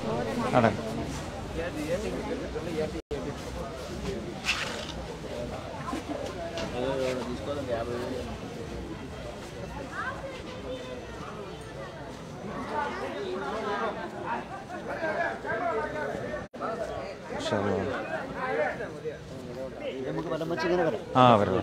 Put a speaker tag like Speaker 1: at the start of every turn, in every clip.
Speaker 1: നടക്ക
Speaker 2: നമുക്ക് വലം വെച്ച് ഇങ്ങനെ വരാം
Speaker 1: ആ വരാം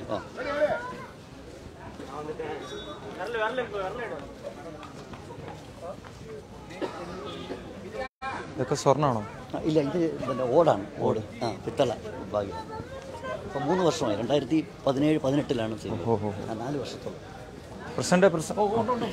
Speaker 1: ഇതൊക്കെ സ്വർണ്ണമാണോ
Speaker 2: ആ, ഇല്ല ഇത് പിന്നെ ഓടാണ് ഓട് ആ പിത്തള ഭാഗ്യം അപ്പോൾ മൂന്ന് വർഷമായി രണ്ടായിരത്തി പതിനേഴ് പതിനെട്ടിലാണ് ചെയ്തത്
Speaker 1: ഓഹോ
Speaker 2: ആ, നാല് വർഷത്തോളം
Speaker 1: പ്രസന്റ് പ്രസന്റ്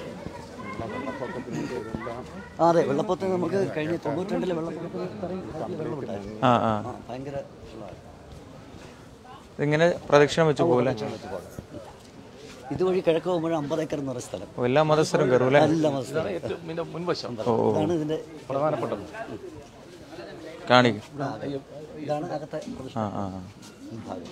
Speaker 2: ആ അതെ വെള്ളപ്പൊക്കത്തിന് നമുക്ക് കഴിഞ്ഞ തൊണ്ണൂറ്റിരണ്ടിലെ വെള്ളപ്പൊക്കത്തിന് ഇത്രയും വെള്ളമുണ്ടായിരുന്നു
Speaker 1: ആ ആ
Speaker 2: ആ ഭയങ്കര വെള്ളമാണ്.
Speaker 1: ഇതിങ്ങനെ പ്രദക്ഷിണം വെച്ച് പോലെ
Speaker 2: ഇതുവഴി കിഴക്ക് പോകുമ്പോൾ അമ്പത് ഏക്കർ എന്ന് പറയുന്ന സ്ഥലം
Speaker 1: ഓ, എല്ലാ മതസ്ഥരും കയറും അല്ലേ
Speaker 2: നല്ല മത്സരം
Speaker 3: മുൻവശം
Speaker 2: ഇതാണ് ഇതിന്റെ
Speaker 3: പ്രധാനപ്പെട്ടത്
Speaker 1: കാണിക്കും
Speaker 2: ആ, ഇതാണ് അകത്തെ പ്രതിഷ്ഠ
Speaker 1: ആ ആ ആ.
Speaker 2: ഭാഗം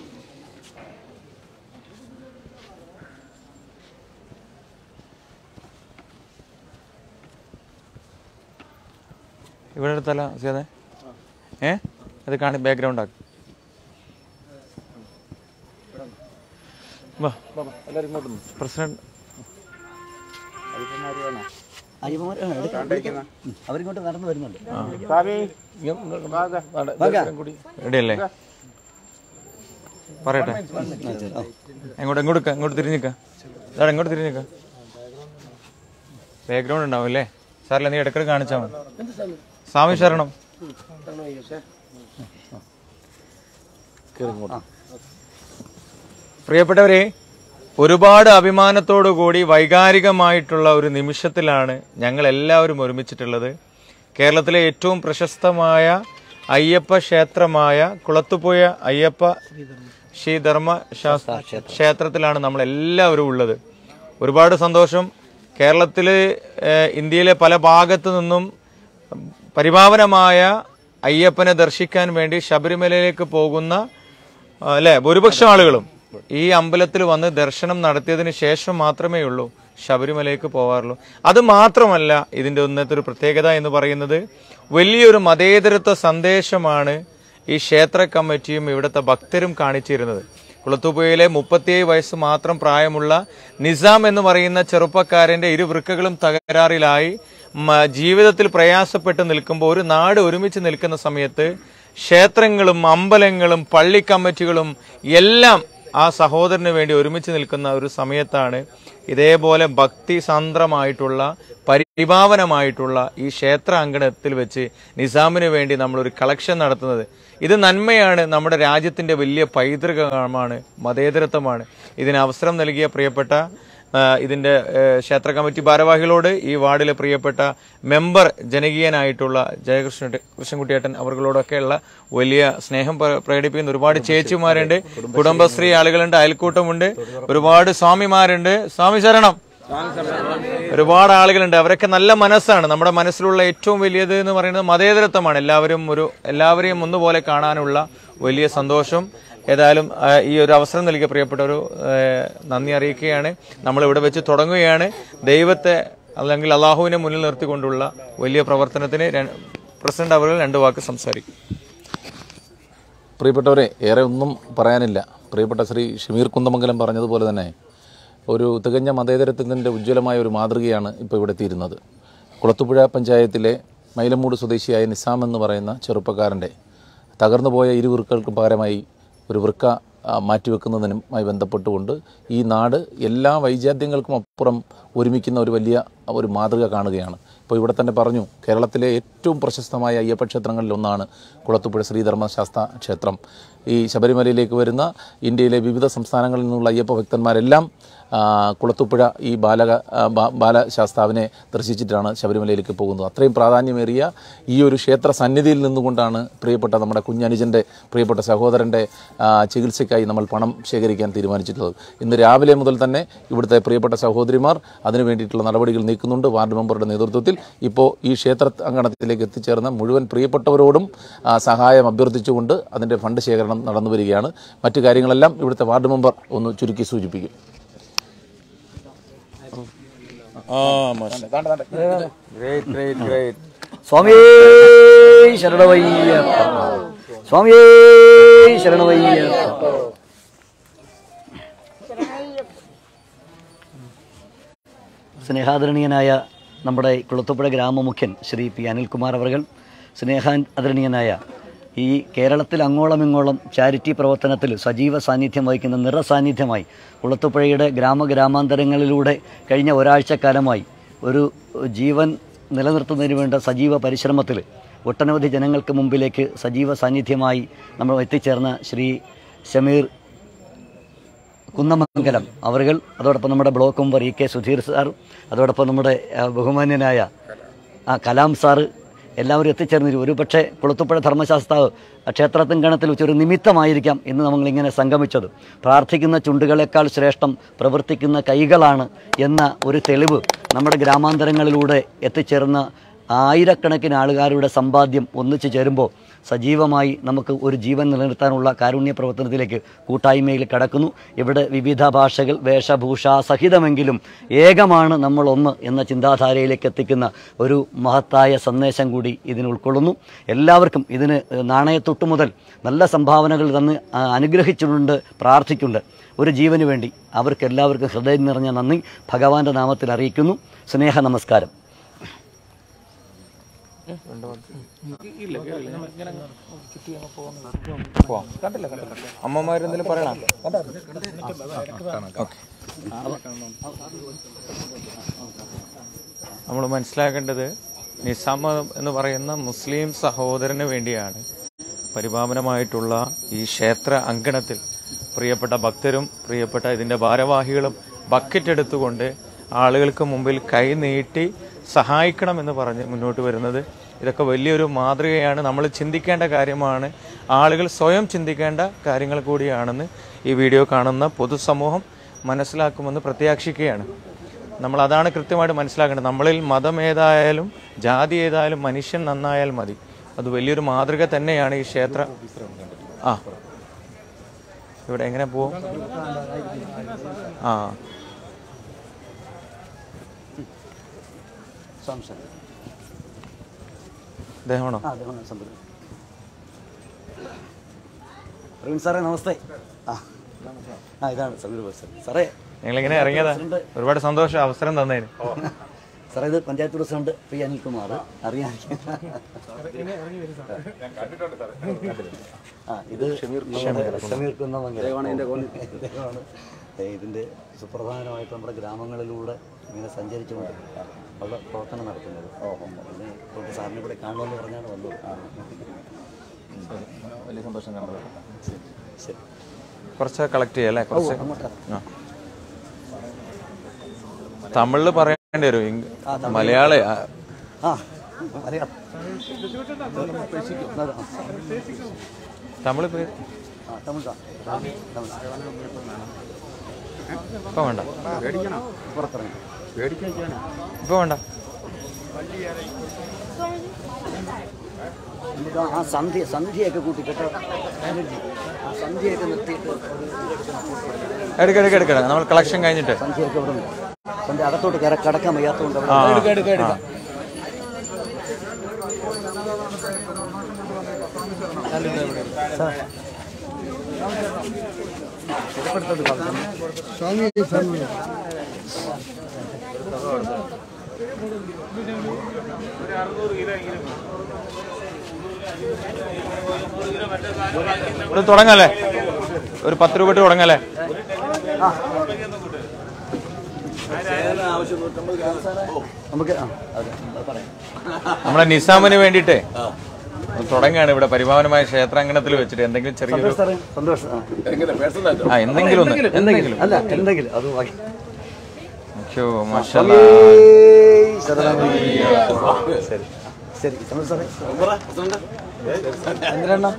Speaker 1: ഇവിടെ എടുത്തല്ല സീതെ ഏ അത് കാണി ബാക്ക്ഗ്രൗണ്ട് ആക്കി വാ
Speaker 3: എല്ലാവരും ഇങ്ങോട്ട്
Speaker 1: പ്രസിഡന്റ്
Speaker 2: അയ്യപ്പന്മാർ ആ, എടുക്ക- ഉം, അവരിങ്ങോട്ട് നടന്നു വരുന്നുണ്ട്
Speaker 3: കൂടി
Speaker 1: റെഡി അല്ലേ പറയട്ടെ
Speaker 2: ആ,
Speaker 1: എങ്ങോട്ട് എങ്ങോട്ട് നിൽക്കാം എങ്ങോട്ട് തിരിഞ്ഞിക്ക ഇതാ എങ്ങോട്ട് തിരിഞ്ഞിക്ക ബാക്ക്ഗ്രൗണ്ട് ഉണ്ടാവും അല്ലേ സാറില്ല നീ ഇടയ്ക്കിടെ കാണിച്ചാൽ മതി സ്വാമി ശരണം
Speaker 3: കയറി ഇങ്ങോട്ട്
Speaker 1: പ്രിയപ്പെട്ടവരെ ഒരുപാട് അഭിമാനത്തോടു കൂടി വൈകാരികമായിട്ടുള്ള ഒരു നിമിഷത്തിലാണ് ഞങ്ങൾ എല്ലാവരും ഒരുമിച്ചിട്ടുള്ളത് കേരളത്തിലെ ഏറ്റവും പ്രശസ്തമായ അയ്യപ്പ ക്ഷേത്രമായ കുളത്തുപോയ അയ്യപ്പ ശ്രീധർമ്മ ശാസ്ത്ര ക്ഷേത്രത്തിലാണ് നമ്മൾ എല്ലാവരും ഉള്ളത് ഒരുപാട് സന്തോഷം കേരളത്തിൽ ഇന്ത്യയിലെ പല ഭാഗത്തു നിന്നും പരിപാവനമായ അയ്യപ്പനെ ദർശിക്കാൻ വേണ്ടി ശബരിമലയിലേക്ക് പോകുന്ന ആ, അല്ലെ ഭൂരിപക്ഷം ആളുകളും ഈ അമ്പലത്തിൽ വന്ന് ദർശനം നടത്തിയതിന് ശേഷം മാത്രമേ ഉള്ളൂ ശബരിമലയ്ക്ക് പോകാറുള്ളൂ അത് മാത്രമല്ല ഇതിന്റെ ഒന്നത്തെ ഒരു പ്രത്യേകത എന്ന് പറയുന്നത് വലിയൊരു മതേതരത്വ സന്ദേശമാണ് ഈ ക്ഷേത്ര കമ്മിറ്റിയും ഇവിടുത്തെ ഭക്തരും കാണിച്ചിരുന്നത് കുളത്തുപുഴയിലെ മുപ്പത്തിയേഴ് വയസ്സ് മാത്രം പ്രായമുള്ള നിസാം എന്ന് പറയുന്ന ചെറുപ്പക്കാരന്റെ ഇരു വൃക്കകളും തകരാറിലായി മ- ജീവിതത്തിൽ പ്രയാസപ്പെട്ട് നിൽക്കുമ്പോൾ ഒരു നാട് ഒരുമിച്ച് നിൽക്കുന്ന സമയത്ത് ക്ഷേത്രങ്ങളും അമ്പലങ്ങളും പള്ളി കമ്മിറ്റികളും എല്ലാം ആ സഹോദരന് വേണ്ടി ഒരുമിച്ച് നിൽക്കുന്ന ഒരു സമയത്താണ് ഇതേപോലെ ഭക്തി സാന്ദ്രമായിട്ടുള്ള പരിപാവനമായിട്ടുള്ള ഈ ക്ഷേത്ര അങ്കണത്തിൽ വെച്ച് നിസാമിന് വേണ്ടി നമ്മൾ ഒരു കളക്ഷൻ നടത്തുന്നത് ഇത് നന്മയാണ് നമ്മുടെ രാജ്യത്തിന്റെ വലിയ പൈതൃകമാണ് മതേതരത്വമാണ് ഇതിന് അവസരം നൽകിയ പ്രിയപ്പെട്ട ആ, ഇതിന്റെ ഏ, ക്ഷേത്ര കമ്മിറ്റി ഭാരവാഹികളോട് ഈ വാർഡിലെ പ്രിയപ്പെട്ട മെമ്പർ ജനകീയനായിട്ടുള്ള ജയകൃഷ്ണ കൃഷ്ണൻകുട്ടിയേട്ടൻ അവർകളോടൊക്കെയുള്ള വലിയ സ്നേഹം പ്ര- പ്രകടിപ്പിക്കുന്ന ഒരുപാട് ചേച്ചിമാരുണ്ട് കുടുംബശ്രീ ആളുകളുണ്ട് അയൽക്കൂട്ടമുണ്ട് ഒരുപാട് സ്വാമിമാരുണ്ട് സ്വാമി ശരണം ഒരുപാട് ആളുകളുണ്ട് അവരൊക്കെ നല്ല മനസ്സാണ് നമ്മുടെ മനസ്സിലുള്ള ഏറ്റവും വലിയത് എന്ന് പറയുന്നത് മതേതരത്വമാണ് എല്ലാവരും ഒരു എല്ലാവരെയും ഒന്നുപോലെ കാണാനുള്ള വലിയ സന്തോഷം ഏതായാലും ആ, ഈ ഒരു അവസരം നൽകിയ പ്രിയപ്പെട്ട ഒരു നന്ദി അറിയിക്കുകയാണ് നമ്മൾ ഇവിടെ വെച്ച് തുടങ്ങുകയാണ് ദൈവത്തെ അല്ലെങ്കിൽ അള്ളാഹുവിനെ മുന്നിൽ നിർത്തിക്കൊണ്ടുള്ള വലിയ പ്രവർത്തനത്തിന് ര- പ്രസിഡന്റ് അവർ രണ്ട് വാക്ക് സംസാരിക്കും
Speaker 3: പ്രിയപ്പെട്ടവരെ ഏറെ ഒന്നും പറയാനില്ല പ്രിയപ്പെട്ട ശ്രീ ഷമീർ കുന്തമംഗലം പറഞ്ഞതുപോലെ തന്നെ ഒരു തികഞ്ഞ മതേതരത്വത്തിൻ്റെ ഉജ്ജ്വലമായ ഒരു മാതൃകയാണ് ഇപ്പോൾ ഇവിടെ എത്തിയിരുന്നത് കുളത്തുപുഴ പഞ്ചായത്തിലെ മൈലമൂട് സ്വദേശിയായ നിസാം എന്ന് പറയുന്ന ചെറുപ്പക്കാരൻ്റെ തകർന്നുപോയ ഇരുവൃക്കൾക്ക് പകരമായി ഒരു വൃക്ക ആ, മാറ്റിവെക്കുന്നതിനുമായി ബന്ധപ്പെട്ടുകൊണ്ട് ഈ നാട് എല്ലാ വൈജാത്യങ്ങൾക്കും അപ്പുറം ഒരുമിക്കുന്ന ഒരു വലിയ ഒരു മാതൃക കാണുകയാണ് ഇപ്പോൾ ഇവിടെ തന്നെ പറഞ്ഞു കേരളത്തിലെ ഏറ്റവും പ്രശസ്തമായ അയ്യപ്പ ക്ഷേത്രങ്ങളിൽ ഒന്നാണ് കുളത്തുപുഴ ശ്രീധർമ്മശാസ്ത്ര ക്ഷേത്രം ഈ ശബരിമലയിലേക്ക് വരുന്ന ഇന്ത്യയിലെ വിവിധ സംസ്ഥാനങ്ങളിൽ നിന്നുള്ള അയ്യപ്പ ഭക്തന്മാരെല്ലാം ആ, കുളത്തുപുഴ ഈ ബാലക ആ, ബാ- ബാലശാസ്താവിനെ ദർശിച്ചിട്ടാണ് ശബരിമലയിലേക്ക് പോകുന്നത് അത്രയും പ്രാധാന്യമേറിയ ഈ ഒരു ക്ഷേത്ര സന്നിധിയിൽ നിന്നുകൊണ്ടാണ് പ്രിയപ്പെട്ട നമ്മുടെ കുഞ്ഞനുജൻ്റെ പ്രിയപ്പെട്ട സഹോദരൻ്റെ ആ, ചികിത്സയ്ക്കായി നമ്മൾ പണം ശേഖരിക്കാൻ തീരുമാനിച്ചിട്ടുള്ളത് ഇന്ന് രാവിലെ മുതൽ തന്നെ ഇവിടുത്തെ പ്രിയപ്പെട്ട സഹോദരിമാർ അതിനു വേണ്ടിയിട്ടുള്ള നടപടികൾ നീക്കുന്നുണ്ട് വാർഡ് മെമ്പറുടെ നേതൃത്വത്തിൽ ഇപ്പോൾ ഈ ക്ഷേത്ര അങ്കണത്തിലേക്ക് എത്തിച്ചേർന്ന മുഴുവൻ പ്രിയപ്പെട്ടവരോടും ആ, സഹായം അഭ്യർത്ഥിച്ചുകൊണ്ട് അതിൻ്റെ ഫണ്ട് ശേഖരണം നടന്നു വരികയാണ് മറ്റു കാര്യങ്ങളെല്ലാം ഇവിടുത്തെ വാർഡ് മെമ്പർ ഒന്ന് ചുരുക്കി സൂചിപ്പിക്കും
Speaker 1: ഗ്രേറ്റ് ഗ്രേറ്റ് ഗ്രേറ്റ്
Speaker 2: സ്വാമി ശരണമയ്യപ്പ സ്വാമിയേ ശരണമയ്യപ്പ സ്നേഹാദരണീയനായ നമ്മുടെ കുളത്തുപുഴ ഗ്രാമമുഖ്യൻ ശ്രീ പി അനിൽകുമാർ അവർകൾ സ്നേഹാദരണീയനായ ഈ കേരളത്തിൽ അങ്ങോളം ഇങ്ങോളം ചാരിറ്റി പ്രവർത്തനത്തിൽ സജീവ സാന്നിധ്യം വഹിക്കുന്ന നിറസാന്നിധ്യമായി കുളത്തുപുഴയുടെ ഗ്രാമഗ്രാമാന്തരങ്ങളിലൂടെ കഴിഞ്ഞ ഒരാഴ്ചക്കാലമായി ഒരു ജീവൻ നിലനിർത്തുന്നതിന് വേണ്ട സജീവ പരിശ്രമത്തിൽ ഒട്ടനവധി ജനങ്ങൾക്ക് മുമ്പിലേക്ക് സജീവ സാന്നിധ്യമായി നമ്മൾ എത്തിച്ചേർന്ന ശ്രീ ഷമീർ കുന്നമംഗലം അവറുകൾ അതോടൊപ്പം നമ്മുടെ block member E K Sudheer sir അതോടൊപ്പം നമ്മുടെ ആ, ബഹുമാന്യനായ ആ കലാം സാറ് എല്ലാവരും എത്തിച്ചേർന്നിരുന്നു ഒരുപക്ഷെ കുളത്തുപ്പുഴ ധർമ്മശാസ്താവ് ക്ഷേത്രത്തിൻ ഗണത്തിൽ വെച്ചൊരു നിമിത്തമായിരിക്കാം ഇന്ന് നമ്മളിങ്ങനെ സംഗമിച്ചത് പ്രാർത്ഥിക്കുന്ന ചുണ്ടുകളെക്കാൾ ശ്രേഷ്ഠം പ്രവർത്തിക്കുന്ന കൈകളാണ് എന്ന ഒരു തെളിവ് നമ്മുടെ ഗ്രാമാന്തരങ്ങളിലൂടെ എത്തിച്ചേർന്ന ആയിരക്കണക്കിന് ആളുകാരുടെ സമ്പാദ്യം ഒന്നിച്ചു ചേരുമ്പോൾ സജീവമായി നമുക്ക് ഒരു ജീവൻ നിലനിർത്താനുള്ള കാരുണ്യ പ്രവർത്തനത്തിലേക്ക് കൂട്ടായ്മയിൽ കടക്കുന്നു ഇവിടെ വിവിധ ഭാഷകൾ വേഷഭൂഷ സഹിതമെങ്കിലും ഏകമാണ് നമ്മൾ ഒന്ന് എന്ന ചിന്താധാരയിലേക്ക് എത്തിക്കുന്ന ഒരു മഹത്തായ സന്ദേശം കൂടി ഇതിന് ഉൾക്കൊള്ളുന്നു എല്ലാവർക്കും ഇതിന് നാണയത്തൊട്ട് മുതൽ നല്ല സംഭാവനകൾ തന്ന് ആ, അനുഗ്രഹിച്ചിട്ടുണ്ട് പ്രാർത്ഥിക്കുന്നുണ്ട് ഒരു ജീവന് വേണ്ടി അവർക്ക് എല്ലാവർക്കും ഹൃദയം നിറഞ്ഞ നന്ദി ഭഗവാന്റെ നാമത്തിൽ അറിയിക്കുന്നു സ്നേഹ നമസ്കാരം
Speaker 1: അമ്മമാരെന്തെങ്കിലും പറയണം നമ്മൾ മനസ്സിലാക്കേണ്ടത് നിസാമ എന്ന് പറയുന്ന മുസ്ലിം സഹോദരന് വേണ്ടിയാണ് പരിപാവനമായിട്ടുള്ള ഈ ക്ഷേത്ര അങ്കണത്തിൽ പ്രിയപ്പെട്ട ഭക്തരും പ്രിയപ്പെട്ട ഇതിന്റെ ഭാരവാഹികളും ബക്കറ്റ് എടുത്തുകൊണ്ട് ആളുകൾക്ക് മുമ്പിൽ കൈ നീട്ടി സഹായിക്കണമെന്ന് പറഞ്ഞ് മുന്നോട്ട് വരുന്നത് ഇതൊക്കെ വലിയൊരു മാതൃകയാണ് നമ്മൾ ചിന്തിക്കേണ്ട കാര്യമാണ് ആളുകൾ സ്വയം ചിന്തിക്കേണ്ട കാര്യങ്ങൾ കൂടിയാണെന്ന് ഈ വീഡിയോ കാണുന്ന പൊതുസമൂഹം മനസ്സിലാക്കുമെന്ന് പ്രത്യാശിക്കുകയാണ് നമ്മൾ അതാണ് കൃത്യമായിട്ട് മനസ്സിലാക്കേണ്ടത് നമ്മളിൽ മതം ഏതായാലും ജാതി ഏതായാലും മനുഷ്യൻ നന്നായാൽ മതി അത് വലിയൊരു മാതൃക തന്നെയാണ് ഈ ക്ഷേത്ര ആ ഇവിടെ എങ്ങനെ പോവും ആ
Speaker 2: സംശയം
Speaker 1: അദ്ദേഹമാണോ
Speaker 2: ആ അദ്ദേഹം സംഭവം പ്രവീൺ സാറേ നമസ്തേ ആ ആ ഇതാണ് സമീർ ബോസ് സാർ സാറേ
Speaker 1: ഞങ്ങളിങ്ങനെ ഇറങ്ങിയതാ ഒരുപാട് സന്തോഷം അവസരം തന്നതിന്
Speaker 2: സാറേ ഇത് പഞ്ചായത്ത് പ്രസിഡന്റ് പി അനിൽകുമാർ അറിയാൻ ആ ഇത് നമ്മുടെ ഷമീർ കുന്നമംഗലം ഇദ്ദേഹമാണ് ഏ, ഇതിന്റെ സുപ്രധാനമായിട്ട് നമ്മുടെ ഗ്രാമങ്ങളിലൂടെ ഇങ്ങനെ സഞ്ചരിച്ചുകൊണ്ട് ഉള്ള പ്രവർത്തനം നടത്തുന്നത് പിന്നെ ഇപ്പോൾ സാറിനെ കൂടെ കാണുമെന്ന് പറഞ്ഞാണ് വന്നത്
Speaker 3: വലിയ സന്തോഷം കണ്ടത്
Speaker 2: ശരി
Speaker 1: കുറച്ച് കളക്ട് ചെയ്യല്ലേ കുറച്ച്
Speaker 2: അങ്ങോട്ടാ
Speaker 1: ആ. തമിഴില് പറയേണ്ടി വരും ഇംഗ്- മലയാളി ആ,
Speaker 2: ആ അറിയാം
Speaker 1: തമിഴ് പേര്
Speaker 2: ആ തമിഴ് സാർ തമിഴ്
Speaker 1: ഇപ്പൊ വേണ്ട
Speaker 2: പുറത്തിറങ്ങി
Speaker 1: ഇപ്പൊ വേണ്ട
Speaker 2: നമുക്ക് ആ സന്ധ്യ സന്ധ്യയൊക്കെ കൂട്ടി കേട്ടോ എനർജി ആ സന്ധ്യയൊക്കെ നിർത്തിയിട്ട് ഒരു
Speaker 1: എടുക്ക എടുക്ക എടുക്ക നമ്മൾ കളക്ഷൻ കഴിഞ്ഞിട്ട്
Speaker 2: സന്ധ്യയൊക്കെ ഇവിടെ ഉണ്ട് സന്ധ്യ അകത്തോട്ട് കയറ കടക്കാൻ വയ്യാത്തതുകൊണ്ട് അവിടെ
Speaker 1: ആ, ആ. ഇത് തുടങ്ങല്ലേ ഒരു പത്ത് രൂപ ഇട്ട് തുടങ്ങല്ലേ
Speaker 2: നമുക്ക് ആ അതെ അത് പറയാം
Speaker 1: നമ്മളെ നിസാമിന് വേണ്ടിയിട്ടേ തുടങ്ങുകയാണ് ഇവിടെ പരിപാവനമായ ക്ഷേത്രാങ്കണത്തിൽ വെച്ചിട്ട് എന്തെങ്കിലും ചെറിയൊരു
Speaker 2: സാറേ സന്തോഷം ആ.
Speaker 1: ആ എന്തെങ്കിലും ഒന്ന് എന്തെങ്കിലും
Speaker 2: അല്ല എന്തെങ്കിലും അത് ബാക്കി
Speaker 1: അയ്യോ, മാഷല്ലാ.
Speaker 2: ശരി ശരി സന്തോഷ് സാറേ എന്തിനാ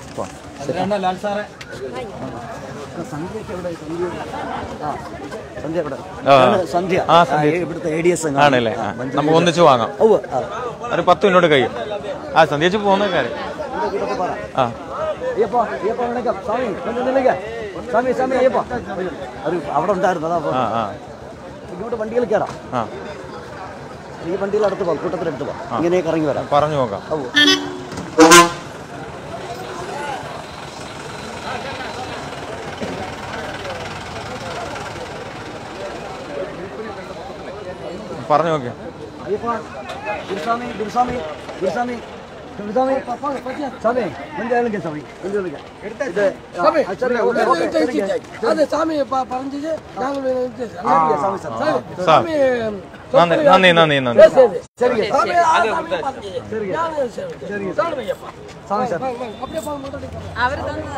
Speaker 2: സന്ധ്യയൊക്കെ എവിടെ? സന്ധ്യ ആ, സന്ധ്യ എവിടെ?
Speaker 1: ആ.
Speaker 2: ആണ് സന്ധ്യ
Speaker 1: ആ,
Speaker 2: ആ,
Speaker 1: സന്ധ്യ.
Speaker 2: ഇവിടുത്തെ എ ഡി എസ്
Speaker 1: ആണല്ലേ ആ, നമുക്ക് ഒന്നിച്ച് വാങ്ങാം
Speaker 2: ഉവ്വ്, ആ.
Speaker 1: ഒരു പത്ത് മിനിറ്റ് കഴിയും ആ സന്ധ്യച്ച് പോകുന്ന കാര്യം
Speaker 2: ഇവിടെ ഇതൊക്കെ പറ.
Speaker 1: ആ
Speaker 2: അയ്യപ്പ അയ്യപ്പ വിളിക്കാം സ്വാമി ഒന്ന് നില്ലിക്ക്. സ്വാമി സ്വാമി അയ്യപ്പ അത് അവിടെ ഉണ്ടായിരുന്നു അതാ
Speaker 1: ആ ആ
Speaker 2: ഇങ്ങോട്ട് വണ്ടിയിൽ കയറാം
Speaker 1: ആ
Speaker 2: ഈ വണ്ടിയിൽ അടുത്ത് പോകാം കൂട്ടത്തിലെടുത്ത് പോകാം ഇങ്ങനെയൊക്കെ ഇറങ്ങി വരാം
Speaker 1: പറഞ്ഞു നോക്കാം
Speaker 2: ഓ
Speaker 1: പറഞ്ഞു നോക്കിയാ
Speaker 2: അയ്യപ്പ ഗുരുസ്വാമി ഗുരുസ്വാമി ഗുരുസ്വാമി ഗുരുസ്വാമി സ്വാമി മുൻപേ വിളിക്കാം സ്വാമി മുൻപേ വിളിക്കാം ഇത് ആ, ആ, ശരി, ഓക്കേ, ഓക്കേ, ശരി, ശരി.
Speaker 4: அது சாமி ப- பறஞ்சுச்சு நாங்கள் இது-
Speaker 2: ശരി, സ്വാമി സാർ.
Speaker 4: சாமி,
Speaker 1: സാർ
Speaker 4: சாமி
Speaker 1: നന്ദി നന്ദി നന്ദി നന്ദി
Speaker 4: சரி, சாமி, ஆ, சாமி பறஞ்சுச்சு. நாங்கள் சரி. சாமி ஐயப்பா.
Speaker 2: സ്വാമി സാർ
Speaker 4: வாங்க, வாங்க, அப்படியே போங்க, முன்னாடி போங்க.
Speaker 5: അവര് തന്നതാ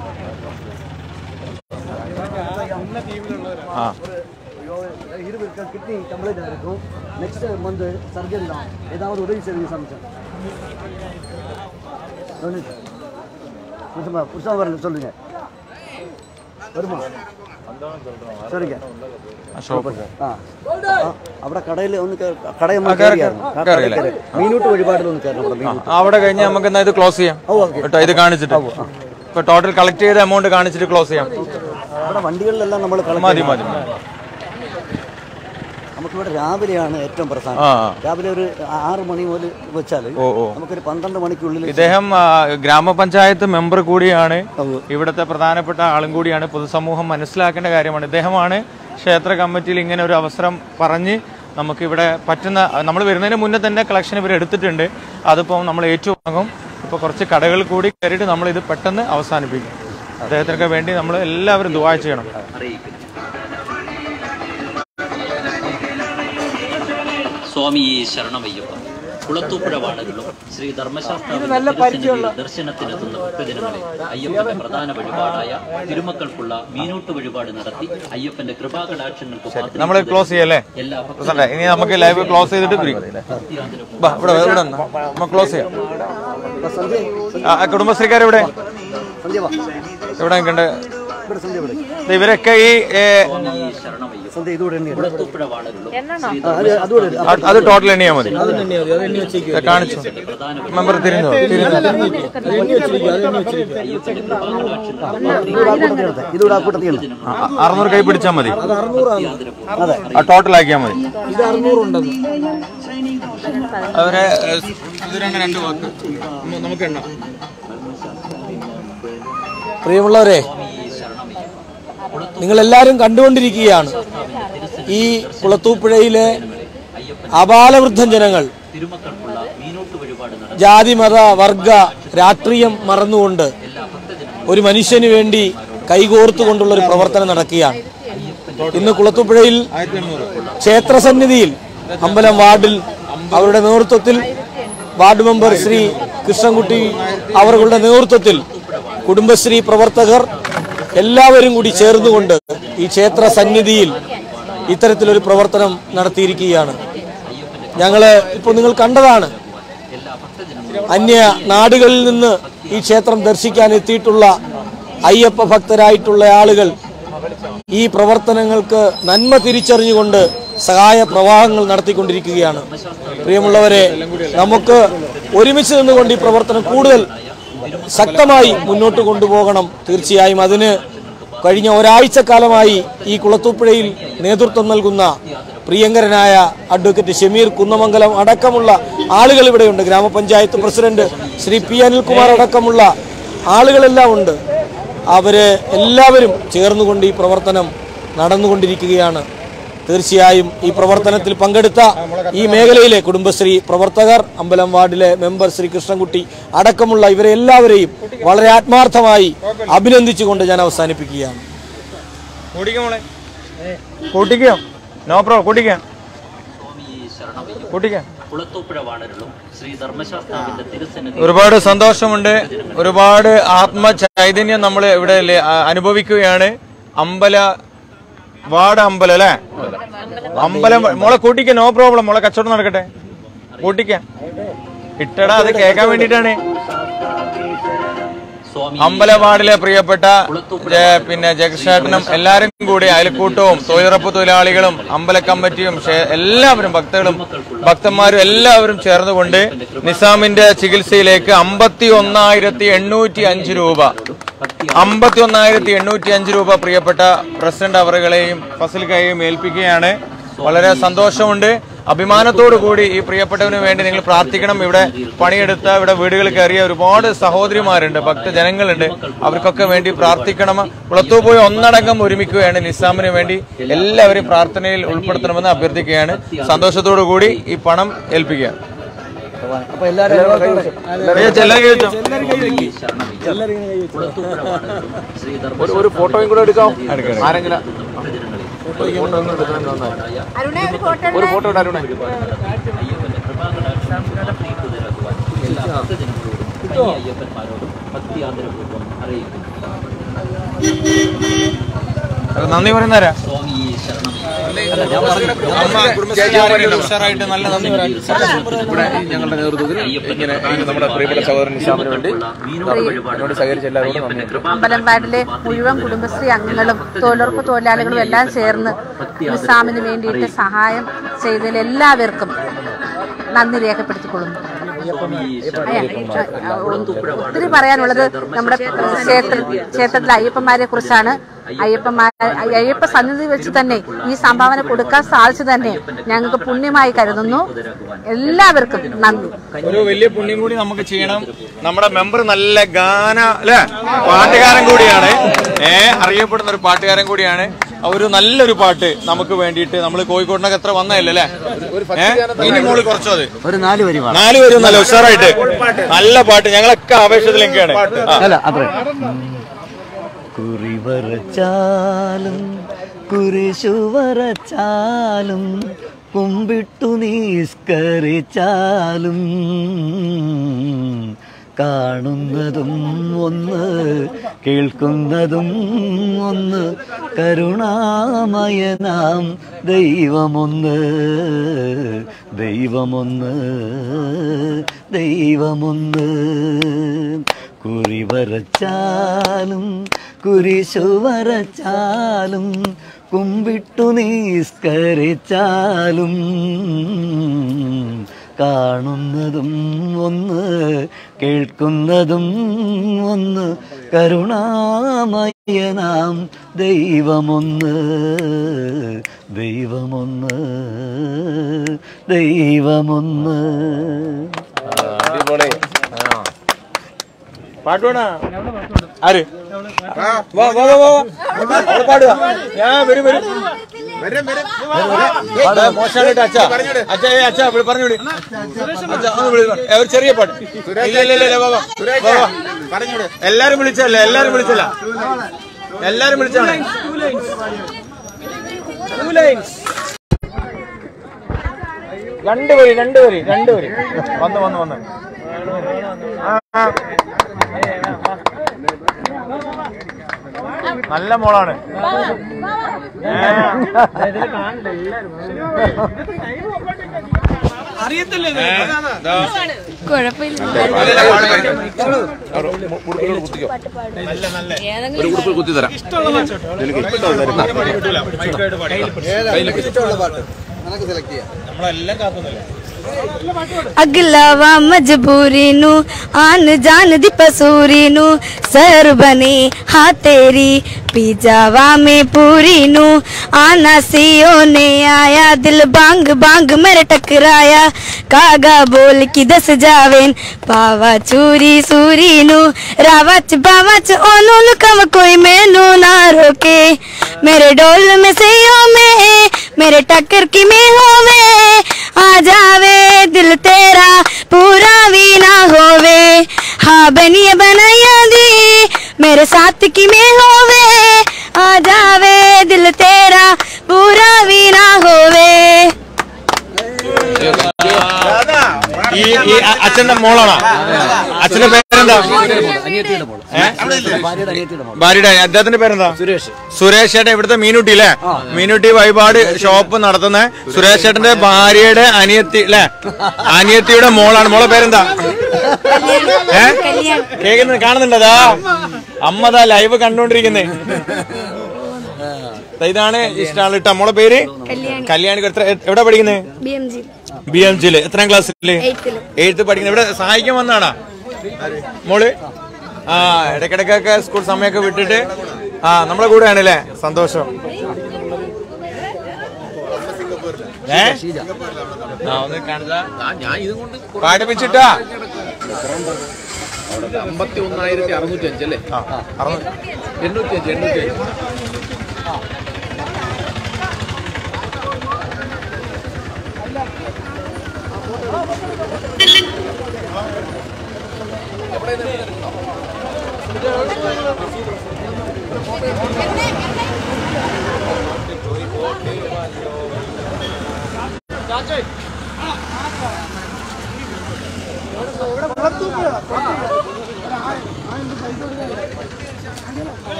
Speaker 1: ആ
Speaker 2: இருவருக்கு கிட்னி கம்ப்ளைண்ட் இருக்கும் நெக்ஸ்ட் மந்த் சர்ஜரி தான் ஏதாவது உதவி செய்யுங்க சாமி சார் சொல்லுங்க புருஷமா புருஷமா வரல சொல்லுங்க வருமா சரிங்க
Speaker 1: ആ ഷോപ്പ്
Speaker 2: ആ ആ, അവിടെ കടയിൽ ഒന്ന് കേ- കടയിൽ ഒന്ന്
Speaker 1: ആ, കയറി,
Speaker 2: കയറിയായിരുന്നു. ആ,
Speaker 1: കയറി,
Speaker 2: കടയിൽ കയറി. മീനൂട്ട് വഴിപാടിൽ ഒന്ന് കയറണം അവിടെ
Speaker 1: ആ,
Speaker 2: മീനൂട്ട്
Speaker 1: അവിടെ കഴിഞ്ഞ് നമുക്ക് എന്നാ ഇത് ക്ലോസ് ചെയ്യാം
Speaker 2: ഓ, ഓക്കേ.
Speaker 1: കേട്ടോ ഇത് കാണിച്ചിട്ട് ഇപ്പൊ ടോട്ടൽ കളക്ട് ചെയ്ത എമൗണ്ട് കാണിച്ചിട്ട് ക്ലോസ് ചെയ്യാം
Speaker 2: അവിടെ വണ്ടികളിലെല്ലാം നമ്മൾ
Speaker 1: മതി മതി
Speaker 2: നമുക്കിവിടെ രാവിലെയാണ് ഏറ്റവും പ്രധാനം
Speaker 1: ആ
Speaker 2: രാവിലെ ഒരു ആറ് മണി മുതൽ വെച്ചാൽ
Speaker 1: ഓ ഓ
Speaker 2: നമുക്കൊരു പന്ത്രണ്ട് മണിക്കുള്ളിൽ
Speaker 1: ഇദ്ദേഹം ആ, ഗ്രാമപഞ്ചായത്ത് മെമ്പർ കൂടിയാണ് ഇവിടുത്തെ പ്രധാനപ്പെട്ട ആളും കൂടിയാണ് പൊതുസമൂഹം മനസ്സിലാക്കേണ്ട കാര്യമാണ് ഇദ്ദേഹമാണ് ക്ഷേത്ര കമ്മിറ്റിയിൽ ഇങ്ങനെ ഒരു അവസരം പറഞ്ഞ് നമുക്കിവിടെ പറ്റുന്ന നമ്മൾ വരുന്നതിന് മുന്നേ തന്നെ കളക്ഷൻ ഇവർ എടുത്തിട്ടുണ്ട് അതിപ്പോൾ നമ്മൾ ഏറ്റുവാങ്ങും ഇപ്പോൾ കുറച്ച് കടകൾ കൂടി കയറിയിട്ട് നമ്മൾ ഇത് പെട്ടെന്ന് അവസാനിപ്പിക്കും അദ്ദേഹത്തിനൊക്കെ വേണ്ടി നമ്മൾ എല്ലാവരും ദുവാ ചെയ്യണം
Speaker 6: സ്വാമി ശരണമയ്യപ്പ കുളത്തൂപ്പുഴ വാടകളും ശ്രീ ധർമ്മശാസ്ത്ര ദർശനത്തിനെത്തുന്ന ഭക്തജനങ്ങളെ അയ്യപ്പന്റെ പ്രധാന വഴിപാടായ തിരുമക്കൾക്കുള്ള മീനൂട്ട് വഴിപാട് നടത്തി അയ്യപ്പന്റെ കൃപാകടാക്ഷങ്ങൾക്ക് പാത്രീഭൂതരായ
Speaker 1: നമ്മൾ ക്ലോസ് ചെയ്യല്ലേ
Speaker 6: എല്ലാ
Speaker 1: പ്രസിഡന്റ്, ഇനി നമുക്ക് ലൈവ് ക്ലോസ് ചെയ്തിട്ട് പിരിക്കും ബാ, ഇവിടെ ഇവിടെ നിന്നോ. നമുക്ക് ക്ലോസ് ചെയ്യാം ആ, ആ, കുടുംബശ്രീക്കാർ ഇവിടെ
Speaker 2: സന്ധ്യ വാ
Speaker 1: ഇവിടെ നിൽക്കണ്ടേ
Speaker 2: ഇവിടെ സന്ധ്യ ഇവിടെ
Speaker 1: ദേ ഇവരൊക്കെ ഈ ഏ,
Speaker 6: സ്വാമി ശരണമയ്യപ്പ
Speaker 2: സന്ധ്യ ഇതുകൂടെ എണ്ണിയാണ്
Speaker 6: കുളത്തൂപ്പുഴ വാടകളും
Speaker 5: എണ്ണണോ
Speaker 2: ആ, അത് അതുകൂടെ ഇട്.
Speaker 1: അത് അത് ടോട്ടൽ എണ്ണിയാ മതി ദേ കാണിച്ചു മെമ്പർ തിരിഞ്ഞോ തിരിഞ്ഞോ
Speaker 6: അയ്യപ്പന്റെ കൃപാകടാക്ഷങ്ങൾക്ക്
Speaker 2: ഇതുകൂടെ ആ കൂട്ടത്തിൽ എടുത്തേ. ഇതുകൂടെ ആ കൂട്ടത്തിൽ ഇടണം.
Speaker 1: ആ, ആ, അറുന്നൂറ് കൈ പിടിച്ചാൽ മതി
Speaker 2: അതെ
Speaker 1: ആ ടോട്ടൽ ആക്കിയാൽ മതി അവരെ ഏ, സുധീരണ്ണ രണ്ട് വാക്ക് നമ്മ- നമുക്ക് എണ്ണാം
Speaker 4: പ്രിയമുള്ളവരെ നിങ്ങളെല്ലാവരും കണ്ടുകൊണ്ടിരിക്കുകയാണ് ഈ കുളത്തൂപ്പുഴയിലെ അപാലവൃദ്ധം ജനങ്ങൾ
Speaker 6: തിരുമക്കൾക്കുള്ള മീനൂട്ട് വഴിപാട് നടത്തി
Speaker 4: ജാതി മത വർഗ രാഷ്ട്രീയം മറന്നുകൊണ്ട് ഒരു മനുഷ്യന് വേണ്ടി കൈകോർത്തുകൊണ്ടുള്ള ഒരു പ്രവർത്തനം നടക്കുകയാണ് ഇന്ന് കുളത്തൂപ്പുഴയിൽ ക്ഷേത്രസന്നിധിയിൽ അമ്പലം വാർഡിൽ അവരുടെ നേതൃത്വത്തിൽ വാർഡ് മെമ്പർ ശ്രീ കൃഷ്ണൻകുട്ടി അവരുടെ നേതൃത്വത്തിൽ കുടുംബശ്രീ പ്രവർത്തകർ എല്ലാവരും കൂടി ചേർന്നുകൊണ്ട് ഈ ക്ഷേത്ര സന്നിധിയിൽ ഇത്തരത്തിലൊരു പ്രവർത്തനം നടത്തിയിരിക്കുകയാണ് ഞങ്ങള് ഇപ്പോൾ നിങ്ങൾ കണ്ടതാണ് അന്യ നാടുകളിൽ നിന്ന് ഈ ക്ഷേത്രം ദർശിക്കാൻ എത്തിയിട്ടുള്ള അയ്യപ്പ ഭക്തരായിട്ടുള്ള ആളുകൾ ഈ പ്രവർത്തനങ്ങൾക്ക് നന്മ തിരിച്ചറിഞ്ഞുകൊണ്ട് സഹായ പ്രവാഹങ്ങൾ നടത്തിക്കൊണ്ടിരിക്കുകയാണ് പ്രിയമുള്ളവരെ നമുക്ക് ഒരുമിച്ച് നിന്നുകൊണ്ട് ഈ പ്രവർത്തനം കൂടുതൽ ശക്തമായി മുന്നോട്ട് കൊണ്ടുപോകണം തീർച്ചയായും അതിന് കഴിഞ്ഞ ഒരാഴ്ചക്കാലമായി ഈ കുളത്തൂപ്പുഴയിൽ നേതൃത്വം നൽകുന്ന പ്രിയങ്കരനായ അഡ്വക്കേറ്റ് ഷമീർ കുന്നമംഗലം അടക്കമുള്ള ആളുകൾ ഇവിടെയുണ്ട് ഗ്രാമപഞ്ചായത്ത് പ്രസിഡന്റ് ശ്രീ പി അനിൽകുമാർ അടക്കമുള്ള ആളുകളെല്ലാം ഉണ്ട് അവര് എല്ലാവരും ചേർന്നുകൊണ്ട് ഈ പ്രവർത്തനം നടന്നുകൊണ്ടിരിക്കുകയാണ് തീർച്ചയായും ഈ പ്രവർത്തനത്തിൽ പങ്കെടുത്ത ഈ മേഖലയിലെ കുടുംബശ്രീ പ്രവർത്തകർ അമ്പലം വാർഡിലെ മെമ്പർ ശ്രീ കൃഷ്ണൻകുട്ടി അടക്കമുള്ള ഇവരെ എല്ലാവരെയും വളരെ ആത്മാർത്ഥമായി അഭിനന്ദിച്ചുകൊണ്ട് ഞാൻ അവസാനിപ്പിക്കുകയാണ്
Speaker 1: കൂട്ടിക്കോ മോളെ കൂട്ടിക്കോ നോ പ്രോ കൂട്ടിക്കാം കൂട്ടിക്കാം
Speaker 6: കുളത്തൂപ്പുഴ വാടകളും ശ്രീ ധർമ്മശാസ്താവിന്റെ തിരുസന്നിധി
Speaker 1: ഒരുപാട് സന്തോഷമുണ്ട് ഒരുപാട് ആത്മചൈതന്യം നമ്മൾ ഇവിടെ ലെ- ആ, അനുഭവിക്കുകയാണ് അമ്പല വാർഡ് അമ്പലം അല്ലേ അമ്പലം മോളെ കൂട്ടിക്ക നോ പ്രോബ്ലം മോളെ കച്ചവടം നടക്കട്ടെ കൂട്ടിക്ക ഇട്ടടാ അത് കേൾക്കാൻ വേണ്ടിട്ടാണ്
Speaker 6: സ്വാമി
Speaker 1: അമ്പലവാടിലെ പ്രിയപ്പെട്ട ജെ- പിന്നെ ജഗക്ഷേട്ടനും എല്ലാരും കൂടി അയൽക്കൂട്ടവും തൊഴിലുറപ്പ് തൊഴിലാളികളും അമ്പല കമ്മിറ്റിയും ക്ഷേ- എല്ലാവരും ഭക്തകളും ഭക്തന്മാരും എല്ലാവരും ചേർന്നുകൊണ്ട് നിസാമിന്റെ ചികിത്സയിലേക്ക് അമ്പത്തി ഒന്നായിരത്തി എണ്ണൂറ്റി അഞ്ച് രൂപ അമ്പത്തി ഒന്നായിരത്തി എണ്ണൂറ്റി അഞ്ച് രൂപ പ്രിയപ്പെട്ട പ്രസിഡന്റ് അവറുകളെയും ഫസൽക്കയെയും ഏൽപ്പിക്കുകയാണ് വളരെ സന്തോഷമുണ്ട് അഭിമാനത്തോടു കൂടി ഈ പ്രിയപ്പെട്ടവന് വേണ്ടി നിങ്ങൾ പ്രാർത്ഥിക്കണം ഇവിടെ പണിയെടുത്ത ഇവിടെ വീടുകൾ കയറിയ ഒരുപാട് സഹോദരിമാരുണ്ട് ഭക്തജനങ്ങളുണ്ട് അവർക്കൊക്കെ വേണ്ടി പ്രാർത്ഥിക്കണം കുളത്തൂ പോയി ഒന്നടങ്കം ഒരുമിക്കുകയാണ് നിസാമിന് വേണ്ടി എല്ലാവരെയും പ്രാർത്ഥനയിൽ ഉൾപ്പെടുത്തണമെന്ന് അഭ്യർത്ഥിക്കുകയാണ് സന്തോഷത്തോടു കൂടി ഈ പണം ഏൽപ്പിക്കുക
Speaker 2: അപ്പൊ എല്ലാവരും
Speaker 1: എല്ലാവരും കഴിച്ചോ?
Speaker 6: കുളത്തൂപ്പുഴ വാർഡ് ശ്രീ
Speaker 3: ഒരു ഒരു ഫോട്ടോയും കൂടെ എടുക്കാം
Speaker 1: എടുക്കാം.
Speaker 3: ആരെങ്കിലും ഒരു ഫോട്ടോ ഇടാൻ അരുണേ
Speaker 6: അയ്യപ്പന്റെ കൃപാകടാക്ഷം വാർത്തയിട്ടുതരാകുവാൻ എല്ലാ ഭക്തജനങ്ങളോടും കന്യ അയ്യപ്പന്മാരോടും ഭക്തിയാദരപൂർവ്വം അറിയിക്കുന്നു
Speaker 1: നന്ദി പറയുന്നവരാ
Speaker 6: സ്വാമി ശരണം
Speaker 1: അമ്മ കുടുംബശ്രീ ഉഷാറായിട്ട് നല്ല നന്ദി പറയാം
Speaker 3: ഇവിടെ ഈ ഞങ്ങളുടെ നേതൃത്വത്തിൽ ഇങ്ങനെ ഈ നമ്മുടെ പ്രിയപ്പെട്ട സഹോദരൻ നിശാമിന് വേണ്ടി എന്നോട് സഹകരിച്ച എല്ലാവരോടും നന്ദി
Speaker 5: അമ്പലം വാർഡിലെ മുഴുവൻ കുടുംബശ്രീ അംഗങ്ങളും തൊഴിലുറപ്പ് തൊഴിലാളികളും എല്ലാം ചേർന്ന് നിസാമിന് വേണ്ടിയിട്ട് സഹായം ചെയ്തതിൽ എല്ലാവർക്കും നന്ദി രേഖപ്പെടുത്തിക്കൊള്ളുന്നു ഒത്തിരി പറയാനുള്ളത് നമ്മുടെ ക്ഷേത്ര ക്ഷേത്രത്തിലെ അയ്യപ്പന്മാരെ കുറിച്ചാണ് അയ്യപ്പന്മാർ അയ്യപ്പ സന്നിധി വെച്ച് തന്നെ ഈ സംഭാവന കൊടുക്കാൻ സാധിച്ചു തന്നെ ഞങ്ങൾക്ക് പുണ്യമായി കരുതുന്നു എല്ലാവർക്കും നന്ദി
Speaker 1: ഒരു വലിയ പുണ്യം കൂടി നമുക്ക് ചെയ്യണം നമ്മുടെ മെമ്പർ നല്ല ഗാന അല്ലെ പാട്ടുകാരൻ കൂടിയാണ് ഏ അറിയപ്പെടുന്ന ഒരു പാട്ടുകാരൻ കൂടിയാണ് ഒരു നല്ലൊരു പാട്ട് നമുക്ക് വേണ്ടിയിട്ട് നമ്മൾ കോഴിക്കോടിനൊക്കെ എത്ര വന്നതല്ലേ അല്ലേ ഏ ഇനി മോള് കുറച്ചോ അത്
Speaker 2: ഒരു നാല് വരി പാടാം
Speaker 1: നാല് പേരും നല്ല ഉഷാറായിട്ട് നല്ല പാട്ട് ഞങ്ങളൊക്കെ ആവേശത്തിലേക്കാണ് ആ.
Speaker 2: അല്ല അത്ര കുറി വരച്ചാലും കുരിശു വരച്ചാലും കുമ്പിട്ടു നിസ്കരിച്ചാലും കാണുന്നതും ഒന്ന് കേൾക്കുന്നതും ഒന്ന് കരുണാമയനാം ദൈവമൊന്ന് ദൈവമൊന്ന് ദൈവമൊന്ന് കുറി വരച്ചാലും കുരിശു വരച്ചാലും കുമ്പിട്ടു നിസ്കരിച്ചാലും കാണുന്നതും ഒന്ന് കേൾക്കുന്നതും ഒന്ന് കരുണാമയനാം ദൈവമൊന്ന് ദൈവമൊന്ന് ദൈവമൊന്ന്
Speaker 3: അടിപൊളി
Speaker 1: പാട്ട് വേണോ ആര് വാ വാ വാ വാ വാ അവള് പാടുക ഞാൻ വരും വരും ദാ, മോശമായിട്ട് അച്ഛാ അച്ഛാ ഏ അച്ഛാ ഇവിടെ പറഞ്ഞു വിളി അച്ഛാ ഒന്ന് വിളി ഏ, ഒരു ചെറിയ പാട്ട് ഇല്ല ഇല്ല ഇല്ല ഇല്ല, വാ വാ വാ, വാ. എല്ലാരും വിളിച്ചല്ലേ എല്ലാരും വിളിച്ചല്ല എല്ലാരും വിളിച്ചാണ് രണ്ട് വരി രണ്ട് വരി രണ്ട് വരി വന്ന് വന്ന് വന്ന് ആ, ആ. നല്ല മോളാണ് ഏ. ഏ, ദാ. അല്ലല്ല, പാട് പാട്. നല്ല നല്ല
Speaker 3: ഒരു ഉടുപ്പ് കുത്തി തരാം
Speaker 1: നമ്മളെല്ലാം കാത്തുന്നില്ല
Speaker 7: ਅਗਲਾਵਾ ਮਜਬੂਰੀ ਨੂੰ ਆਨ ਜਾਨ ਦੀ ਪਸੂਰੀ ਨੂੰ ਸਰ ਬਣੀ ਹਾਂ ਤੇਰੀ ਪੀ ਜਾਵਾ ਮੈਂ ਪੂਰੀ ਨੂੰ ਆਨਾ ਸੀ ਉਹਨੇ ਆਇਆ ਦਿਲ ਬੰਗ ਬੰਗ ਮੇਰੇ ਟਕਰਾਇਆ ਕਾਗਾ ਬੋਲ ਕੇ ਦੱਸ ਜਾਵੇ ਪਾਵਾ ਚੂਰੀ ਸੂਰੀ ਨੂੰ ਰਾਵਾ ਚ ਬਾਵਾ ਚ ਉਹਨੂੰ ਲੁਕਮ ਕੋਈ ਮੈਨੂੰ ਨਾ ਰੋਕੇ ਮੇਰੇ ਡੋਲ में ਸਈਓ में ਮੇਰੇ ਟੱਕਰ ਕਿਵੇਂ ਹੋਵੇ ਆ ਜਾਵੇ ਦਿਲ ਤੇਰਾ ਪੂਰਾ ਵੀ ਨਾ ਹੋਵੇ ਹਾਂ ਬਨੀਏ ਬਣਾਇਆ ਦੀ ਮੇਰੇ ਸਾਥ ਕਿਵੇਂ ਹੋਵੇ ਆ ਜਾਵੇ ਦਿਲ ਤੇਰਾ ਪੂਰਾ ਵੀ ਨਾ ਹੋਵੇ
Speaker 1: ഈ ഈ അ- അച്ഛന്റെ മോളാണോ അച്ഛന്റെ പേരെന്താ
Speaker 2: അനിയത്തിയുടെ മോള്
Speaker 1: ഏ?
Speaker 2: ഭാര്യയുടെ അനിയത്തിയുടെ മോള്
Speaker 1: ഭാര്യയുടെ അദ്ദേഹത്തിന്റെ പേരെന്താ
Speaker 2: സുരേഷ്
Speaker 1: സുരേഷ് ചേട്ടൻ ഇവിടുത്തെ മീനുട്ടി അല്ലേ മീനുട്ടി വഴിപാട് ഷോപ്പ് നടത്തുന്ന സുരേഷ് ചേട്ടന്റെ ഭാര്യയുടെ അനിയത്തി അല്ലേ അനിയത്തിയുടെ മോളാണ് മോളെ പേരെന്താ ഏ കേൾക്കുന്നത് കാണുന്നുണ്ടതാ അമ്മതാ ലൈവ് കണ്ടോണ്ടിരിക്കുന്നേ ദാ ഇതാണ് ഇഷ്ടമാണ് ഇട്ട മോളെ പേര് കല്യാണി എത്ര എവിടെ പഠിക്കുന്നത്
Speaker 7: B M G
Speaker 1: B M ജിയില് എത്രാം ക്ലാസ്സില്
Speaker 7: എയ്ത്തില്.
Speaker 1: എയ്ത്ത് പഠിക്കുന്നത് ഇവിടെ സഹായിക്കാൻ വന്നാണാ മോള് ആ ഇടയ്ക്കിടയ്ക്കൊക്കെ സ്കൂൾ സമയമൊക്കെ വിട്ടിട്ട് ആ നമ്മളെ കൂടെയാണല്ലേ സന്തോഷം ഏ ആ, ഒന്ന് കാണിച്ചാ പാടിപ്പിച്ചിട്ടാ
Speaker 3: അമ്പത്തി ഒന്നായിരത്തി അറുന്നൂറ്റി അഞ്ച് അല്ലേ എണ്ണൂറ്റി അഞ്ച് എണ്ണൂറ്റി അഞ്ച്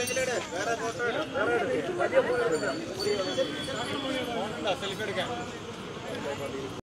Speaker 1: സെൽഫി എടുക്കാൻ